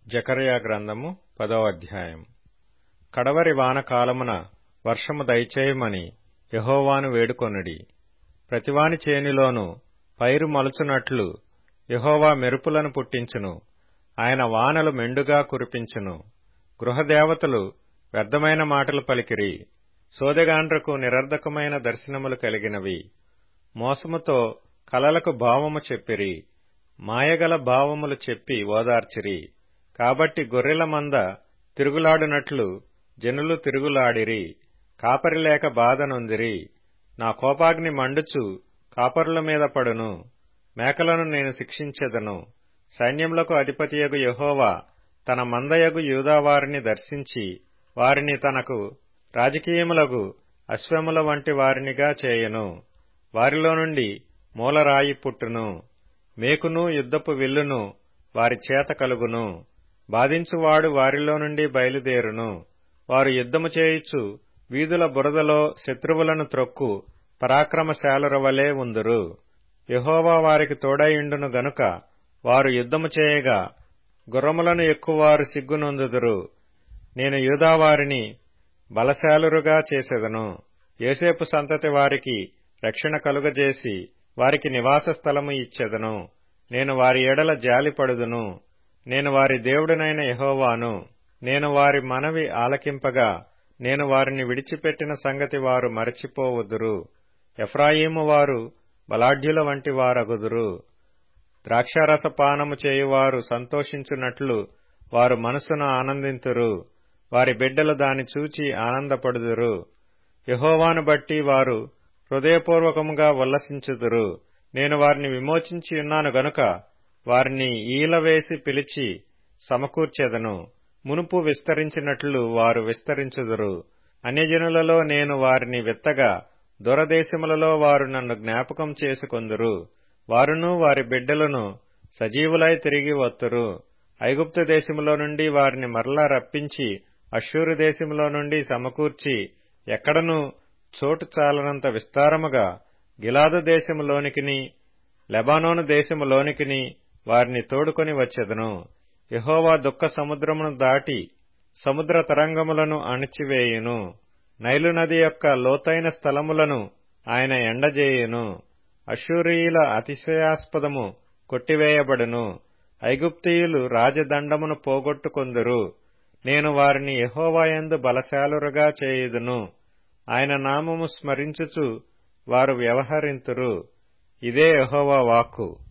జకర్యా గ్రంథము పదో అధ్యాయం కడవరి వానకాలమున వర్షము దయచేయమని యహోవాను వేడుకొనుడి ప్రతివాని చేనిలోను పైరు మొలచునట్లు యహోవా మెరుపులను పుట్టించును ఆయన వానలు మెండుగా కురిపించును గృహదేవతలు వ్యర్థమైన మాటలు పలికిరి సోదెగాండ్రకు నిరర్ధకమైన దర్శనములు కలిగినవి మోసముతో కలలకు భావము చెప్పిరి మాయగల భావములు చెప్పి ఓదార్చిరి కాబట్టి గొర్రెల మంద తిరుగులాడునట్లు జనులు తిరుగులాడిరి కాపరి లేక బాధ నొందిరి నా కోపాగ్ని మండుచు కాపరుల మీద పడును మేకలను నేను శిక్షించెదను సైన్యములకు అధిపతియగు యహోవా తన మందయగు యూదావారిని దర్శించి వారిని తనకు రాజకీయములగు అశ్వముల వంటి వారినిగా చేయను వారిలో నుండి మూలరాయి పుట్టును మేకును యుద్ధపు విల్లును వారి చేత కలుగును బాధించువాడు వారిలో నుండి బయలుదేరును వారు యుద్ధము చేయుచు వీధుల బురదలో శత్రువులను త్రొక్కు పరాక్రమశాలుర వలె ఉందురు యహోవా వారికి తోడైయుండును గనుక వారు యుద్ధము చేయగా గుర్రములను ఎక్కువారు సిగ్గునొందుదురు నేను యూదావారిని బలశాలురుగా చేసెదను ఏసేపు సంతతి వారికి రక్షణ కలుగజేసి వారికి నివాస స్థలము ఇచ్చెదను నేను వారి ఎడల జాలిపడుదును నేను వారి దేవుడనైన యహోవాను నేను వారి మనవి ఆలకింపగా నేను వారిని విడిచిపెట్టిన సంగతి వారు మరచిపోవదురు ఎఫ్రాయిము వారు బలాఢ్యుల వంటి వారగుదురు ద్రాక్షారస పానము చేయువారు సంతోషించున్నట్లు వారు మనసును ఆనందింతురు వారి బిడ్డలు దాని చూచి ఆనందపడుదురు యహోవాను బట్టి వారు హృదయపూర్వకముగా ఉల్లసించుదురు నేను వారిని విమోచించి ఉన్నాను గనుక వారిని ఈలవేసి పిలిచి సమకూర్చెదను మునుపు విస్తరించినట్లు వారు విస్తరించుదురు అన్యజనులలో నేను వారిని విత్తగా దూరదేశములలో వారు నన్ను జ్ఞాపకం చేసుకొందురు వారును వారి బిడ్డలను సజీవులై తిరిగి వత్తురు ఐగుప్తు దేశములో నుండి వారిని మరలా రప్పించి అశ్షూరు దేశములో నుండి సమకూర్చి ఎక్కడను చోటు చాలనంత విస్తారముగా గిలాదు దేశములోనికిని లెబానోను దేశములోనికిని వారిని తోడుకొని వచ్చెదను యహోవా దుఃఖ సముద్రమును దాటి సముద్ర తరంగములను అణిచివేయును నైలు నది యొక్క లోతైన స్థలములను ఆయన ఎండజేయును అశూరియుల అతిశయాస్పదము కొట్టివేయబడును ఐగుప్తీయులు రాజదండమును పోగొట్టుకొందురు నేను వారిని యహోవాయందు బలశాలురుగా చేయుదును ఆయన నామము స్మరించుచు వారు వ్యవహరింతురు ఇదే యహోవా వాక్కు